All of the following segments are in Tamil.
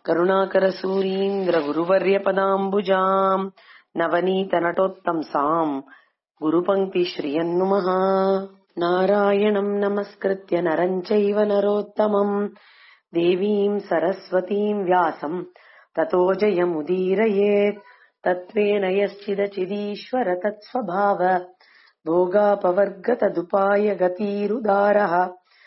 करुणाकरसूरीन्द्रगुरुवर्यपदाम्बुजाम् नवनीतनटोत्तंसाम् गुरुपङ्क्तिश्रियन्नुमः नारायणम् नमस्कृत्य नरम् चैव नरोत्तमम् देवीम् सरस्वतीम् व्यासम् ततो जयमुदीरयेत् तत्त्वेन यश्चिदचिदीश्वर तत्स्वभाव भोगापवर्गतदुपाय गतीरुदारः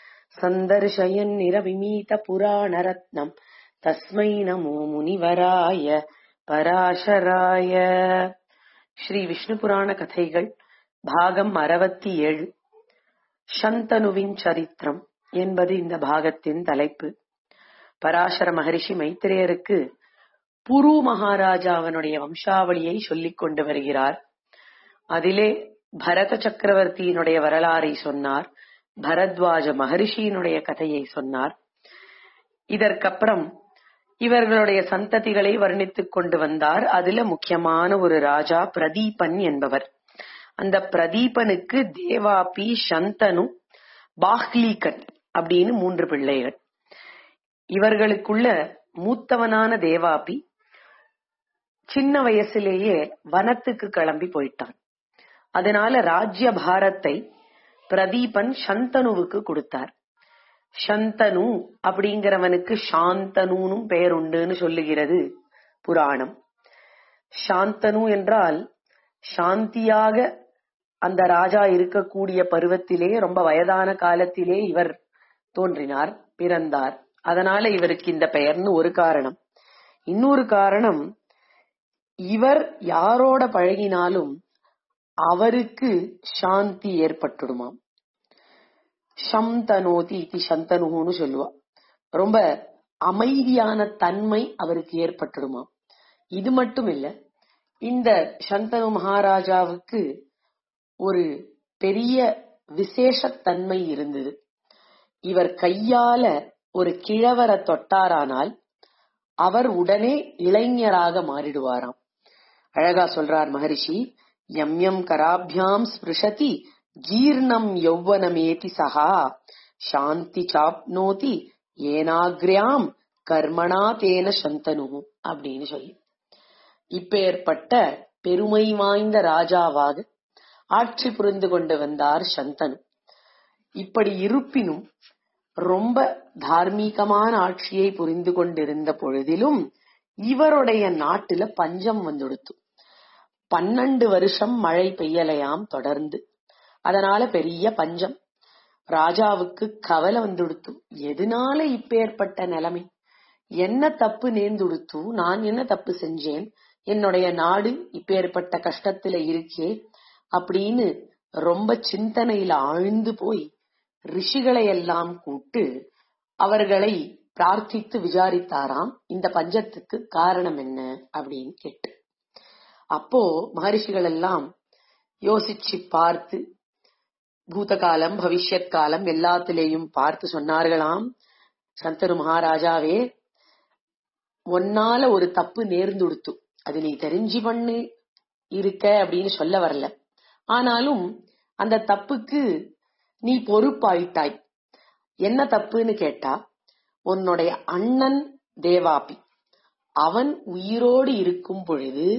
सन्दर्शयन्निरविमीतपुराणरत्नम् तस्मै नमो முனிவராய பராசராய ஸ்ரீ விஷ்ணு புராண கதைகள் பாகம் அறுபத்தி ஏழு சந்தனுவின் சரித்திரம் என்பது இந்த பாகத்தின் தலைப்பு பராசர மகரிஷி மைத்திரேயருக்கு புரு மகாராஜாவனுடைய வம்சாவளியை சொல்லிக் கொண்டு வருகிறார் அதிலே பரத சக்கரவர்த்தியினுடைய வரலாறை சொன்னார் பரத்வாஜ மகரிஷியினுடைய கதையை சொன்னார் இதற்கப்புறம் இவர்களுடைய சந்ததிகளை வர்ணித்துக் கொண்டு வந்தார் அதுல முக்கியமான ஒரு ராஜா பிரதீபன் என்பவர் அந்த பிரதீபனுக்கு தேவாபி சந்தனு பாஹ்லீகன் அப்படின்னு மூன்று பிள்ளைகள் இவர்களுக்குள்ள மூத்தவனான தேவாபி சின்ன வயசுலேயே வனத்துக்கு கிளம்பி போயிட்டான் அதனால ராஜ்ய பாரத்தை பிரதீபன் சந்தனுவுக்கு கொடுத்தார் சந்தனு அப்படிங்கிறவனுக்கு சாந்தனுன்னு பெயர் உண்டுன்னு சொல்லுகிறது புராணம் சாந்தனு என்றால் சாந்தியாக அந்த ராஜா இருக்கக்கூடிய பருவத்திலே ரொம்ப வயதான காலத்திலே இவர் தோன்றினார் பிறந்தார் அதனால இவருக்கு இந்த பெயர்னு ஒரு காரணம் இன்னொரு காரணம் இவர் யாரோட பழகினாலும் அவருக்கு சாந்தி ஏற்பட்டுடுமாம் சம்தனோதி இது சந்தனுன்னு சொல்லுவா ரொம்ப அமைதியான தன்மை அவருக்கு ஏற்பட்டுடுமாம் இது மட்டும் இல்ல இந்த சந்தனு மகாராஜாவுக்கு ஒரு பெரிய விசேஷத்தன்மை இருந்தது இவர் கையால ஒரு கிழவரை தொட்டாரானால் அவர் உடனே இளைஞராக மாறிடுவாராம் அழகா சொல்றார் மகரிஷி எம் எம் கராபியாம் ஸ்பிருஷதி ஜீர்ணம் யௌவனமேதி சகா சாந்தி சாப்னோதி ஏனாகிரியாம் கர்மணா தேன சந்தனு அப்படின்னு சொல்லி இப்பேற்பட்ட பெருமை வாய்ந்த ராஜாவாக ஆட்சி புரிந்து கொண்டு வந்தார் சந்தனு இப்படி இருப்பினும் ரொம்ப தார்மீகமான ஆட்சியை புரிந்து கொண்டிருந்த பொழுதிலும் இவருடைய நாட்டுல பஞ்சம் வந்துடுத்து பன்னெண்டு வருஷம் மழை பெய்யலையாம் தொடர்ந்து அதனால பெரிய பஞ்சம் ராஜாவுக்கு கவலை வந்துடுத்து எதனால இப்பேற்பட்ட நிலைமை என்ன தப்பு நேர்ந்துடுத்து நான் என்ன தப்பு செஞ்சேன் என்னுடைய நாடு இப்பேற்பட்ட கஷ்டத்துல இருக்கே அப்படின்னு ரொம்ப சிந்தனையில ஆழ்ந்து போய் ரிஷிகளை எல்லாம் கூட்டு அவர்களை பிரார்த்தித்து விசாரித்தாராம் இந்த பஞ்சத்துக்கு காரணம் என்ன அப்படின்னு கேட்டு அப்போ மகரிஷிகள் எல்லாம் யோசிச்சு பார்த்து பூத காலம் பவிஷ்யத் காலம் எல்லாத்திலேயும் பார்த்து சொன்னார்களாம் சந்தரு மகாராஜாவே ஒன்னால ஒரு தப்பு நேர்ந்துடுத்து அது நீ தெரிஞ்சு பண்ணு இருக்க அப்படின்னு சொல்ல வரல ஆனாலும் அந்த தப்புக்கு நீ பொறுப்பாயிட்டாய் என்ன தப்புன்னு கேட்டா உன்னுடைய அண்ணன் தேவாபி அவன் உயிரோடு இருக்கும் பொழுது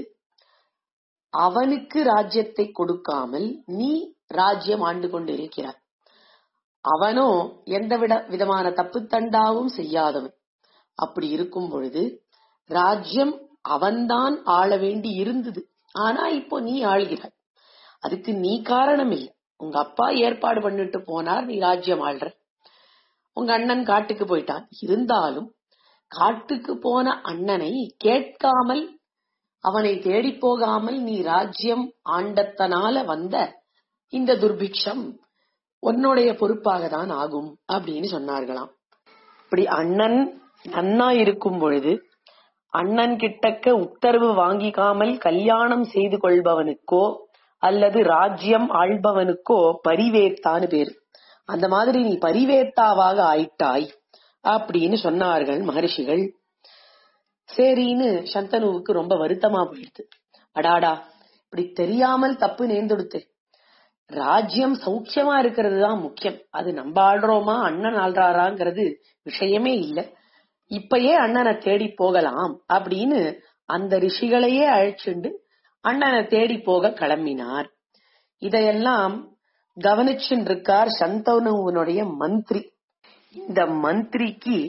அவனுக்கு ராஜ்யத்தை கொடுக்காமல் நீ ராஜ்யம் ஆண்டு கொண்டு இருக்கிறாய் அவனோ எந்த விட விதமான தப்பு தண்டாவும் செய்யாதவன் அப்படி இருக்கும் பொழுது ராஜ்யம் அவன்தான் ஆள வேண்டி இருந்தது ஆனா இப்போ நீ ஆள்கிறாய் அதுக்கு நீ காரணம் இல்லை உங்க அப்பா ஏற்பாடு பண்ணிட்டு போனார் நீ ராஜ்யம் ஆள்ற உங்க அண்ணன் காட்டுக்கு போயிட்டான் இருந்தாலும் காட்டுக்கு போன அண்ணனை கேட்காமல் அவனை தேடி போகாமல் நீ ராஜ்யம் ஆண்டத்தனால வந்த இந்த துர்பிக்ஷம் உன்னுடைய பொறுப்பாக தான் ஆகும் அப்படின்னு சொன்னார்களாம் இப்படி அண்ணன் நன்னா இருக்கும் பொழுது அண்ணன் கிட்டக்க உத்தரவு வாங்கிக்காமல் கல்யாணம் செய்து கொள்பவனுக்கோ அல்லது ராஜ்யம் ஆள்பவனுக்கோ பரிவேத்தான்னு பேரு அந்த மாதிரி நீ பரிவேத்தாவாக ஆயிட்டாய் அப்படின்னு சொன்னார்கள் மகரிஷிகள் சரின்னு சந்தனுவுக்கு ரொம்ப வருத்தமா போயிடுது அடாடா இப்படி தெரியாமல் தப்பு நேர்ந்தெடுத்து ராஜ்யம் சௌக்கியமா இருக்கிறது தான் முக்கியம் அது நம்ம ஆள்றோமா அண்ணன் ஆள்றாராங்கிறது விஷயமே இல்ல இப்பயே அண்ணனை தேடி போகலாம் அப்படின்னு அந்த ரிஷிகளையே அழைச்சுண்டு அண்ணனை தேடி போக கிளம்பினார் இதையெல்லாம் கவனிச்சுட்டு இருக்கார் சந்தனுவனுடைய மந்திரி இந்த மந்திரிக்கு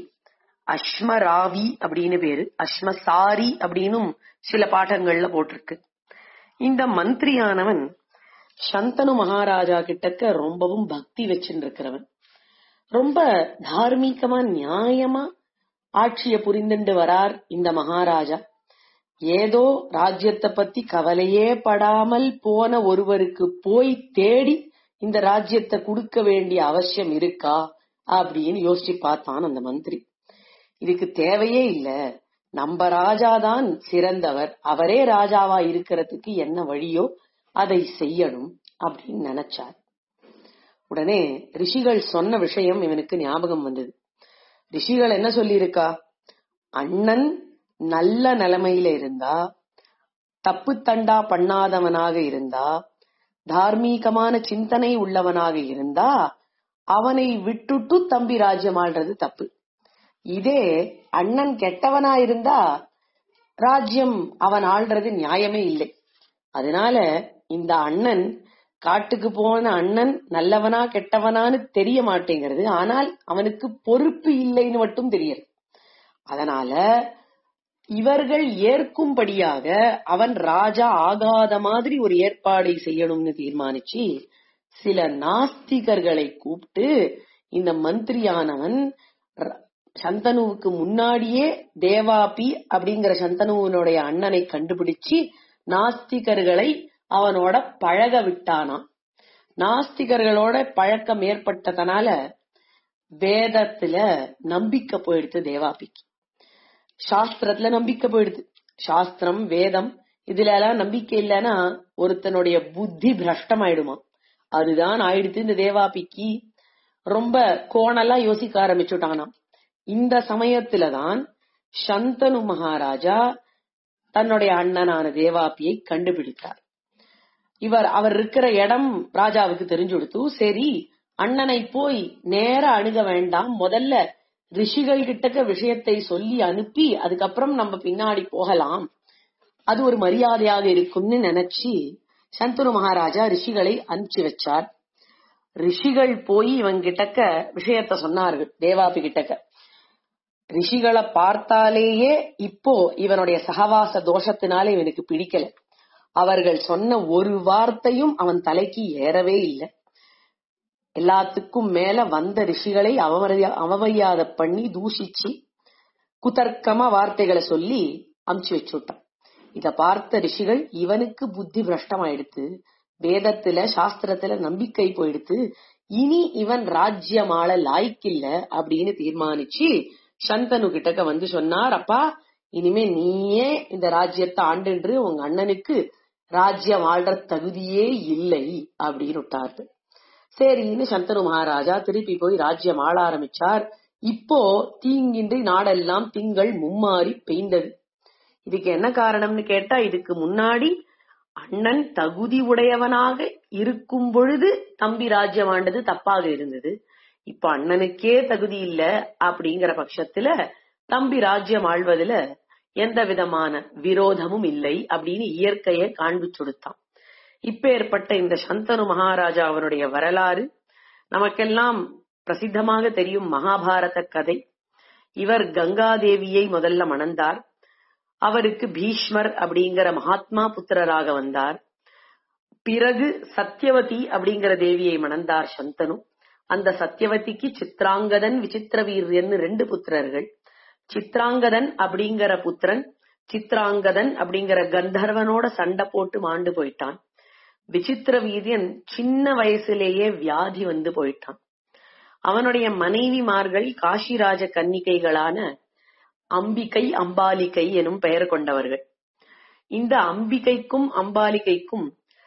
அஸ்மராவி அப்படின்னு பேரு அஸ்மசாரி அப்படின்னும் சில பாடங்கள்ல போட்டிருக்கு இந்த மந்திரியானவன் சந்தனு மகாராஜா கிட்டக்க ரொம்பவும் பக்தி வச்சுட்டு இருக்கிறவன் ரொம்ப தார்மீகமா நியாயமா ஆட்சிய புரிந்துண்டு வரார் இந்த மகாராஜா ஏதோ ராஜ்யத்தை பத்தி கவலையே படாமல் போன ஒருவருக்கு போய் தேடி இந்த ராஜ்யத்தை கொடுக்க வேண்டிய அவசியம் இருக்கா அப்படின்னு யோசிச்சு பார்த்தான் அந்த மந்திரி இதுக்கு தேவையே இல்ல நம்ம ராஜாதான் சிறந்தவர் அவரே ராஜாவா இருக்கிறதுக்கு என்ன வழியோ அதை செய்யணும் அப்படின்னு நினைச்சார் உடனே ரிஷிகள் சொன்ன விஷயம் இவனுக்கு ஞாபகம் வந்தது ரிஷிகள் என்ன சொல்லியிருக்கா அண்ணன் நல்ல நிலைமையில இருந்தா தப்பு தண்டா பண்ணாதவனாக இருந்தா தார்மீகமான சிந்தனை உள்ளவனாக இருந்தா அவனை விட்டுட்டு தம்பி ராஜ்யம் ஆள்றது தப்பு இதே அண்ணன் கெட்டவனா இருந்தா ராஜ்யம் அவன் ஆள்றது நியாயமே இல்லை அதனால இந்த அண்ணன் காட்டுக்கு போன அண்ணன் நல்லவனா கெட்டவனான்னு தெரிய மாட்டேங்கிறது ஆனால் அவனுக்கு பொறுப்பு இல்லைன்னு மட்டும் தெரியுது அதனால இவர்கள் ஏற்கும்படியாக அவன் ராஜா ஆகாத மாதிரி ஒரு ஏற்பாடை செய்யணும்னு தீர்மானிச்சு சில நாஸ்திகர்களை கூப்பிட்டு இந்த மந்திரியானவன் ர- சந்தனுவுக்கு முன்னாடியே தேவாபி அப்படிங்கிற சந்தனுவனுடைய அண்ணனை கண்டுபிடிச்சு நாஸ்திகர்களை அவனோட பழக விட்டானாம் நாஸ்திகர்களோட பழக்கம் ஏற்பட்டதனால வேதத்துல நம்பிக்கை போயிடுத்து தேவாபிக்கு சாஸ்திரத்துல நம்பிக்கை போயிடுது சாஸ்திரம் வேதம் இதுல எல்லாம் நம்பிக்கை இல்லைன்னா ஒருத்தனுடைய புத்தி பிரஷ்டம் ஆயிடுமா அதுதான் ஆயிடுத்து இந்த தேவாபிக்கு ரொம்ப கோணலா யோசிக்க ஆரம்பிச்சுட்டானாம் இந்த சமயத்துலதான் சந்தனு மகாராஜா தன்னுடைய அண்ணனான தேவாபியை கண்டுபிடித்தார் இவர் அவர் இருக்கிற இடம் ராஜாவுக்கு தெரிஞ்சு கொடுத்து சரி அண்ணனை போய் நேர அணுக வேண்டாம் முதல்ல ரிஷிகள் கிட்டக்க விஷயத்தை சொல்லி அனுப்பி அதுக்கப்புறம் நம்ம பின்னாடி போகலாம் அது ஒரு மரியாதையாக இருக்கும்னு நினைச்சு சந்தனு மகாராஜா ரிஷிகளை அனுப்பிச்சு வச்சார் ரிஷிகள் போய் இவன் கிட்டக்க விஷயத்த சொன்னார்கள் தேவாபி கிட்டக்க ரிஷிகளை பார்த்தாலேயே இப்போ இவனுடைய சகவாச தோஷத்தினால இவனுக்கு பிடிக்கல அவர்கள் சொன்ன ஒரு வார்த்தையும் அவன் தலைக்கு ஏறவே இல்லை எல்லாத்துக்கும் மேல வந்த ரிஷிகளை அவமரியா அவமரியாதை பண்ணி தூஷிச்சு குதர்க்கமா வார்த்தைகளை சொல்லி அமுச்சு வச்சுட்டான் இத பார்த்த ரிஷிகள் இவனுக்கு புத்தி பிரஷ்டமாயிடுத்து வேதத்துல சாஸ்திரத்துல நம்பிக்கை போயிடுத்து இனி இவன் ராஜ்யமாள லாய்க்கில்ல அப்படின்னு தீர்மானிச்சு சந்தனு கிட்டக்க வந்து சொன்னார் அப்பா இனிமே நீயே இந்த ராஜ்யத்தை ஆண்டுன்று உங்க அண்ணனுக்கு ராஜ்யம் ஆள்ற தகுதியே இல்லை அப்படின்னு விட்டாரு சரின்னு சந்தனு மகாராஜா திருப்பி போய் ராஜ்யம் ஆள ஆரம்பிச்சார் இப்போ தீங்கின்றி நாடெல்லாம் திங்கள் மும்மாறி பெய்ந்தது இதுக்கு என்ன காரணம்னு கேட்டா இதுக்கு முன்னாடி அண்ணன் தகுதி உடையவனாக இருக்கும் பொழுது தம்பி ராஜ்யம் ஆண்டது தப்பாக இருந்தது இப்ப அண்ணனுக்கே தகுதி இல்ல அப்படிங்கிற பட்சத்துல தம்பி ராஜ்யம் ஆள்வதுல எந்த விதமான விரோதமும் இல்லை அப்படின்னு இயற்கையை காண்பிச்சு கொடுத்தான் இப்ப ஏற்பட்ட இந்த சந்தனு மகாராஜா அவருடைய வரலாறு நமக்கெல்லாம் பிரசித்தமாக தெரியும் மகாபாரத கதை இவர் கங்காதேவியை முதல்ல மணந்தார் அவருக்கு பீஷ்மர் அப்படிங்கிற மகாத்மா புத்திரராக வந்தார் பிறகு சத்யவதி அப்படிங்கிற தேவியை மணந்தார் சந்தனு அந்த சத்யவதிக்கு சித்ராங்கதன் விசித்திர வீரியன் ரெண்டு புத்திரர்கள் சித்ராங்கதன் அப்படிங்கிற புத்திரன் சித்ராங்கதன் அப்படிங்கிற கந்தர்வனோட சண்டை போட்டு மாண்டு போயிட்டான் விசித்திர வீரியன் சின்ன வயசுலேயே வியாதி வந்து போயிட்டான் அவனுடைய மனைவிமார்கள் காஷிராஜ கன்னிகைகளான அம்பிகை அம்பாலிகை எனும் பெயர் கொண்டவர்கள் இந்த அம்பிகைக்கும் அம்பாலிகைக்கும்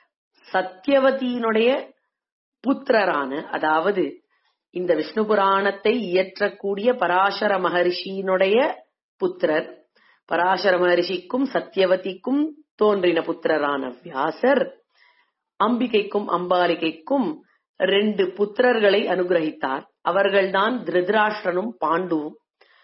சத்யவதியினுடைய புத்திரரான அதாவது இந்த விஷ்ணு புராணத்தை இயற்றக்கூடிய பராசர மகரிஷியினுடைய புத்திரர் பராசர மகரிஷிக்கும் சத்யவதிக்கும் தோன்றின புத்திரரான வியாசர் அம்பிகைக்கும் அம்பாலிகைக்கும் ரெண்டு புத்திரர்களை அனுகிரகித்தார் அவர்கள்தான் திருதராஷ்டிரனும் பாண்டுவும்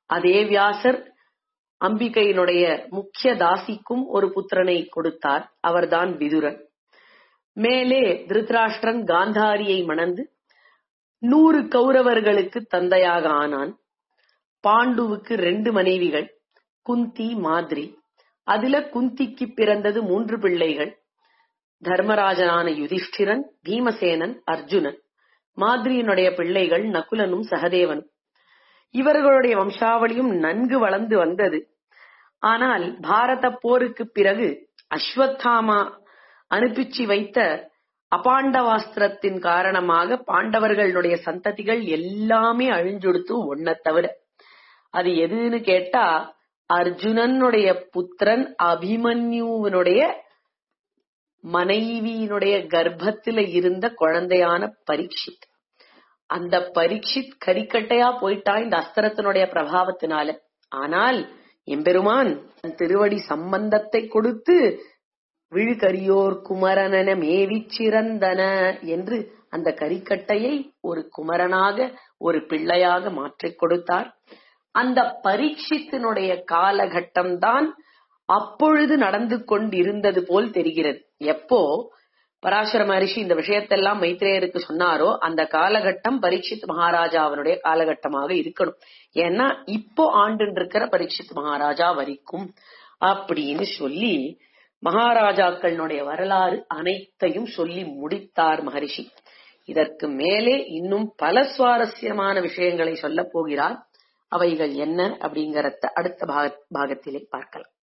அதே வியாசர் அம்பிகையினுடைய முக்கிய தாசிக்கும் ஒரு புத்திரனை கொடுத்தார் அவர்தான் விதுரன் மேலே திருதராஷ்டிரன் காந்தாரியை மணந்து நூறு கௌரவர்களுக்கு தந்தையாக ஆனான் பாண்டுவுக்கு ரெண்டு மனைவிகள் குந்தி மாதிரி அதுல குந்திக்கு பிறந்தது மூன்று பிள்ளைகள் தர்மராஜனான யுதிஷ்டிரன் பீமசேனன் அர்ஜுனன் மாதிரியினுடைய பிள்ளைகள் நகுலனும் சகதேவனும் இவர்களுடைய வம்சாவளியும் நன்கு வளர்ந்து வந்தது ஆனால் பாரத போருக்கு பிறகு அஸ்வத்தாமா அனுப்பிச்சு வைத்த அபாண்டவாஸ்திரத்தின் காரணமாக பாண்டவர்களுடைய சந்ததிகள் எல்லாமே அழிஞ்சொடுத்து ஒன்ன தவிர அது எதுன்னு கேட்டா அர்ஜுனனுடைய புத்திரன் அபிமன்யுவனுடைய மனைவியினுடைய கர்ப்பத்துல இருந்த குழந்தையான பரீட்சித் அந்த பரீட்சித் கரிக்கட்டையா போயிட்டா இந்த அஸ்திரத்தினுடைய பிரபாவத்தினால ஆனால் எம்பெருமான் தன் திருவடி சம்பந்தத்தை கொடுத்து விழுகரியோர் குமரனன மேவிச் சிறந்தன என்று அந்த கரிக்கட்டையை ஒரு குமரனாக ஒரு பிள்ளையாக மாற்றிக் கொடுத்தார் அந்த பரீட்சித்தினுடைய காலகட்டம் தான் அப்பொழுது நடந்து கொண்டிருந்தது போல் தெரிகிறது எப்போ பராசர மகரிஷி இந்த விஷயத்தெல்லாம் மைத்ரேயருக்கு சொன்னாரோ அந்த காலகட்டம் பரீட்சித் மகாராஜாவனுடைய காலகட்டமாக இருக்கணும் ஏன்னா இப்போ ஆண்டு இருக்கிற பரீட்சித் மகாராஜா வரைக்கும் அப்படின்னு சொல்லி மகாராஜாக்களுடைய வரலாறு அனைத்தையும் சொல்லி முடித்தார் மகரிஷி இதற்கு மேலே இன்னும் பல சுவாரஸ்யமான விஷயங்களை சொல்லப் போகிறார் அவைகள் என்ன அப்படிங்கறத அடுத்த பாக- பாகத்திலே பார்க்கலாம்